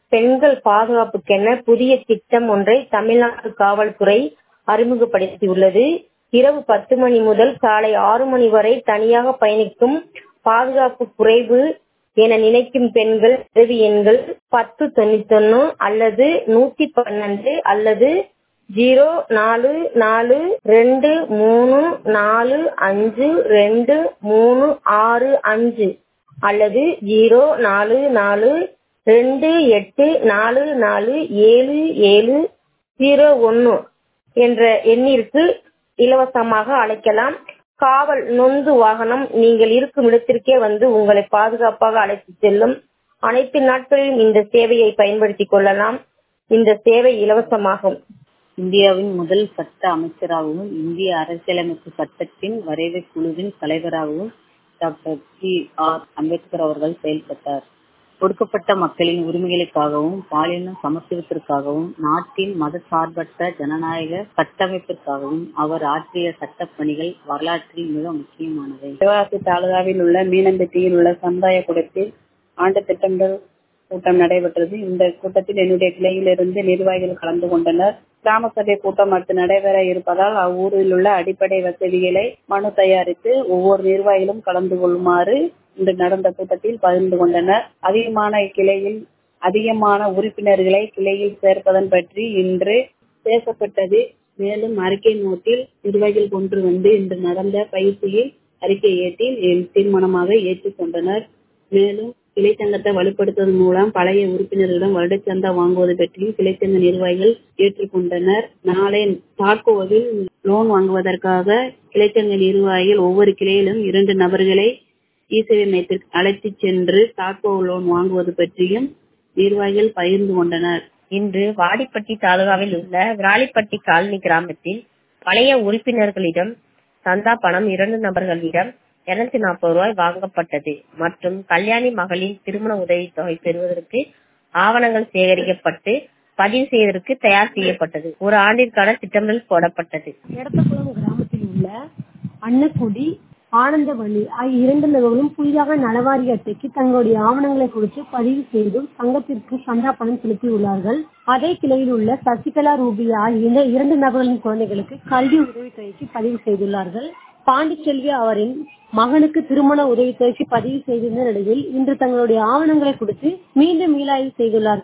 பெண்கள் பாதுகாப்புக்கென புதிய திட்டம் ஒன்றை தமிழ்நாடு காவல்துறை அறிமுகப்படுத்தியுள்ளது இரவு பத்து மணி முதல் காலை ஆறு மணி வரை தனியாக பயணிக்கும் பாதுகாப்பு குறைவு என நினைக்கும் பெண்கள் உதவி எண்கள் பத்து தொண்ணூத்தொன்னு அல்லது நூத்தி பன்னெண்டு அல்லது ஜீரோ நாலு நாலு ரெண்டு மூணு நாலு அஞ்சு ரெண்டு மூணு ஆறு அஞ்சு அல்லது ஜீரோ நாலு நாலு ரெண்டு எட்டு நாலு நாலு ஏழு ஏழு ஜீரோ ஒன்னு என்ற எண்ணிற்கு இலவசமாக அழைக்கலாம் காவல் நொந்து வாகனம் நீங்கள் இருக்கும் இடத்திற்கே வந்து உங்களை பாதுகாப்பாக அழைத்து செல்லும் அனைத்து நாட்களிலும் இந்த சேவையை பயன்படுத்திக் கொள்ளலாம் இந்த சேவை இலவசமாகும் இந்தியாவின் முதல் சட்ட அமைச்சராகவும் இந்திய அரசியலமைப்பு சட்டத்தின் வரைவு குழுவின் தலைவராகவும் டாக்டர் பி ஆர் அம்பேத்கர் அவர்கள் செயல்பட்டார் ஒடுக்கப்பட்ட மக்களின் உரிமைகளுக்காகவும் பாலின சமத்துவத்திற்காகவும் நாட்டின் மதசார்பற்ற ஜனநாயக கட்டமைப்பிற்காகவும் அவர் ஆற்றிய சட்டப் பணிகள் வரலாற்றில் மிக முக்கியமானவை சிவகாசி தாலுகாவில் உள்ள மீனம்பட்டியில் உள்ள சமுதாய கூடத்தில் ஆண்டு திட்டமிடல் கூட்டம் நடைபெற்றது இந்த கூட்டத்தில் என்னுடைய கிளையிலிருந்து நிர்வாகிகள் கலந்து கொண்டனர் கிராம சபை கூட்டம் அடுத்து நடைபெற இருப்பதால் அவ்வூரில் உள்ள அடிப்படை வசதிகளை மனு தயாரித்து ஒவ்வொரு நிர்வாகிகளும் கலந்து கொள்ளுமாறு இன்று நடந்த கூட்டத்தில் பகிர்ந்து கொண்டனர் அதிகமான கிளையில் அதிகமான உறுப்பினர்களை கிளையில் சேர்ப்பதன் பற்றி இன்று பேசப்பட்டது மேலும் அறிக்கை நோட்டில் நிர்வாகிகள் கொண்டு வந்து இன்று நடந்த பயிற்சியில் அறிக்கை ஏற்றில் தீர்மானமாக ஏற்றுக்கொண்டனர் மேலும் கிளைச்சங்கத்தை வலுப்படுத்துவதன் மூலம் பழைய உறுப்பினர்களிடம் வருடச்சந்தா வாங்குவது பற்றியும் கிளைச்சங்க நிர்வாகிகள் ஏற்றுக்கொண்டனர் நாளை தாக்குவதில் லோன் வாங்குவதற்காக கிளைச்சங்க நிர்வாகிகள் ஒவ்வொரு கிளையிலும் இரண்டு நபர்களை இசேவை மையத்திற்கு அழைத்து சென்று தாக்கோ லோன் வாங்குவது பற்றியும் நிர்வாகிகள் பகிர்ந்து கொண்டனர் இன்று வாடிப்பட்டி தாலுகாவில் உள்ள விராலிப்பட்டி காலனி கிராமத்தில் பழைய உறுப்பினர்களிடம் சந்தா பணம் இரண்டு நபர்களிடம் இருநூத்தி நாற்பது ரூபாய் வாங்கப்பட்டது மற்றும் கல்யாணி மகளின் திருமண உதவித்தொகை பெறுவதற்கு ஆவணங்கள் சேகரிக்கப்பட்டு பதிவு செய்வதற்கு தயார் செய்யப்பட்டது ஒரு ஆண்டிற்கான திட்டமிடல் போடப்பட்டது எடத்தகுளம் கிராமத்தில் உள்ள அன்னக்குடி ஆனந்தவள்ளி ஆகிய இரண்டு நபர்களும் புதிதாக நலவாரி அட்டைக்கு தங்களுடைய ஆவணங்களை கொடுத்து பதிவு செய்தும் சங்கத்திற்கு சந்தா பணம் செலுத்தியுள்ளார்கள் அதே கிளையில் உள்ள சசிகலா ரூபி ஆகிய இரண்டு நபர்களின் குழந்தைகளுக்கு கல்வி உதவித்தொகைக்கு பதிவு செய்துள்ளார்கள் பாண்டிச்செல்வி அவரின் மகனுக்கு திருமண உதவித்தொகைக்கு பதிவு செய்திருந்த நிலையில் இன்று தங்களுடைய ஆவணங்களை கொடுத்து மீண்டும் மீளாய்வு செய்துள்ளார்கள்